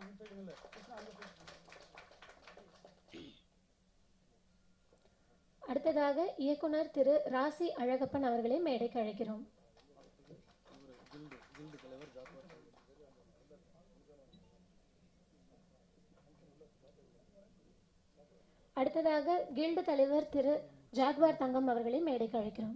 அடுத்ததாக இயக்குனர் திரு ராசி அழகப்பன் அவர்களை மேடைக்கு அழைக்கிறோம் அடுத்ததாக கில்டு தலைவர் திரு ஜாக்வார் தங்கம் அவர்களை மேடைக்கு அழைக்கிறோம்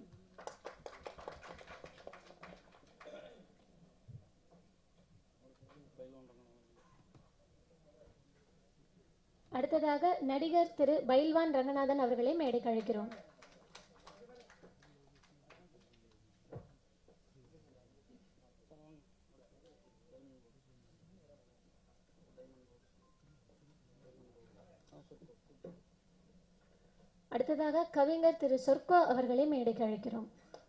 அடுத்ததாக நடிகர் திரு பைல்வான் ரங்கநாதன் அவர்களை மேடைக்கு அழைக்கிறோம் அடுத்ததாக கவிஞர் திரு சொர்க்கோ அவர்களை மேடைக்கு அழைக்கிறோம்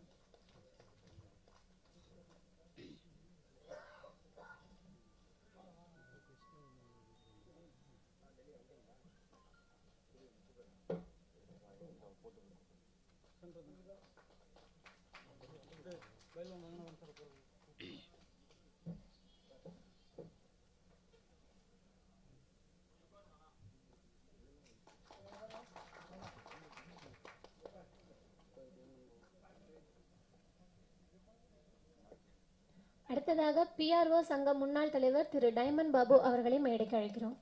அடுத்ததாக பிஆர்ஓ சங்க முன்னாள் தலைவர் திரு டைமண்ட் பாபு அவர்களை மேடைக்கு அழைக்கிறோம்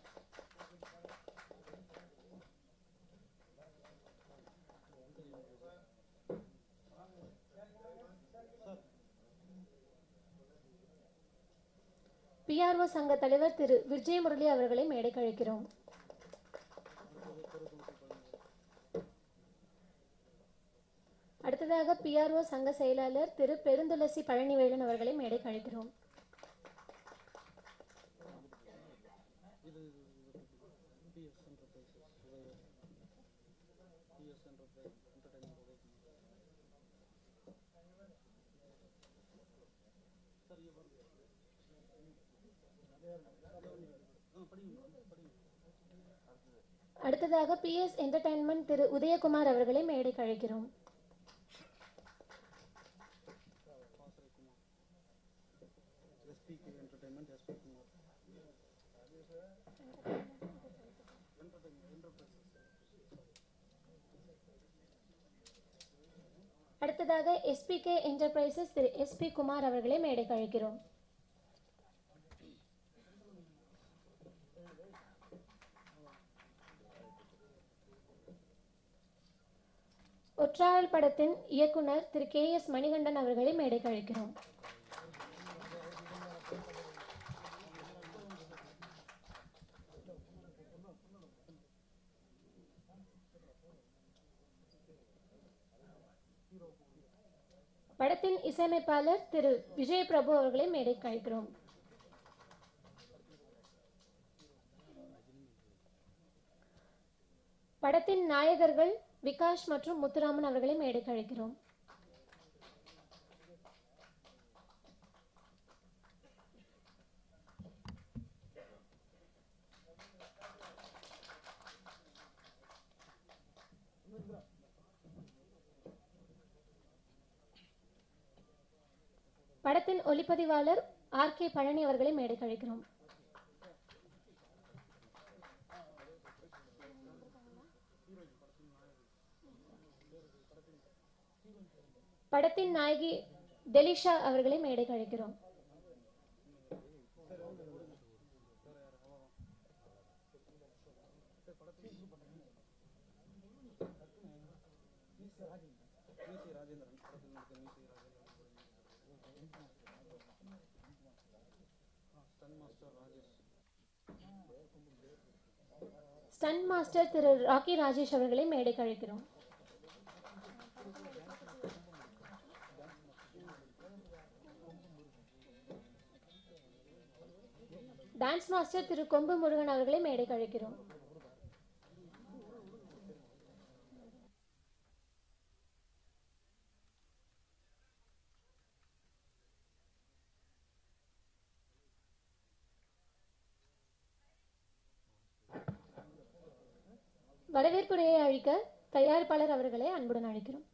பிஆர்ஓ சங்க தலைவர் திரு விஜய் முரளி அவர்களை மேடைக்கு அழைக்கிறோம் அடுத்ததாக பிஆர்ஓ சங்க செயலாளர் திரு பெருந்துளசி பழனிவேலன் அவர்களை மேடைக்கு அழைக்கிறோம் அடுத்ததாக பிஎஸ் என்டர்டைன்மெண்ட் திரு உதயகுமார் அவர்களை மேடைக்கு அழைக்கிறோம் அடுத்ததாக எஸ்பிகே என்டர்பிரைசஸ் திரு எஸ்பி குமார் அவர்களை மேடைக்கு அழைக்கிறோம் ஒற்றாள் படத்தின் இயக்குனர் திரு கே எஸ் மணிகண்டன் அவர்களை மேடைக்கு அழைக்கிறோம் படத்தின் இசையமைப்பாளர் திரு விஜய் பிரபு அவர்களை மேடைக்கு அழைக்கிறோம் படத்தின் நாயகர்கள் விகாஷ் மற்றும் முத்துராமன் அவர்களை மேடைக்கு அழைக்கிறோம் படத்தின் ஒளிப்பதிவாளர் ஆர் கே பழனி அவர்களை மேடைக்கு அழைக்கிறோம் படத்தின் நாயகி டெலிஷா அவர்களை மேடைக்கு அழைக்கிறோம் ஸ்டன் மாஸ்டர் திரு ராக்கி ராஜேஷ் அவர்களை மேடைக்கு அழைக்கிறோம் டான்ஸ் மாஸ்டர் திரு கொம்பு முருகன் அவர்களை மேடைக்கு அழைக்கிறோம் வரவேற்புரையை அழிக்க தயாரிப்பாளர் அவர்களை அன்புடன் அழைக்கிறோம்